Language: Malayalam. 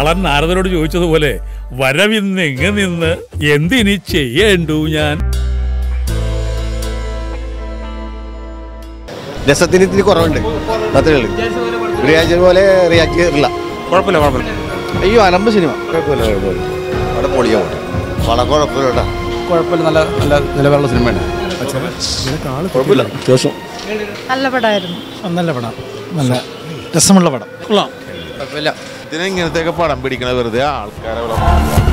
കാളൻ നാരദനോട് ചോദിച്ചതുപോലെ വരവിന്നെങ്ങ് നിന്ന് എന്തിനി ചെയ്യേണ്ടു ഞാൻ രസത്തിന് ഇത്തിരി കുറവുണ്ട് അത്രേ ഉള്ളൂ റിയാജ് പോലെ റിയാക്ട് ചെയ്തിട്ടില്ല കുഴപ്പമില്ല കുഴപ്പമില്ല അയ്യോ അലമ്പ് സിനിമ കുഴപ്പമില്ല കുഴപ്പമില്ല അവിടെ പൊളിയാ വളരെ കുഴപ്പമില്ല കേട്ടോ കുഴപ്പമില്ല നല്ല നല്ല നിലവാരമുള്ള സിനിമയാണ് കുഴപ്പമില്ല അത്യാവശ്യം നല്ല പടമായിരുന്നു നല്ല പടം നല്ല രസമുള്ള പടം കൊള്ളാം കുഴപ്പമില്ല ഇതിനെ ഇങ്ങനത്തെ പടം പിടിക്കണ വെറുതെ ആൾക്കാരെ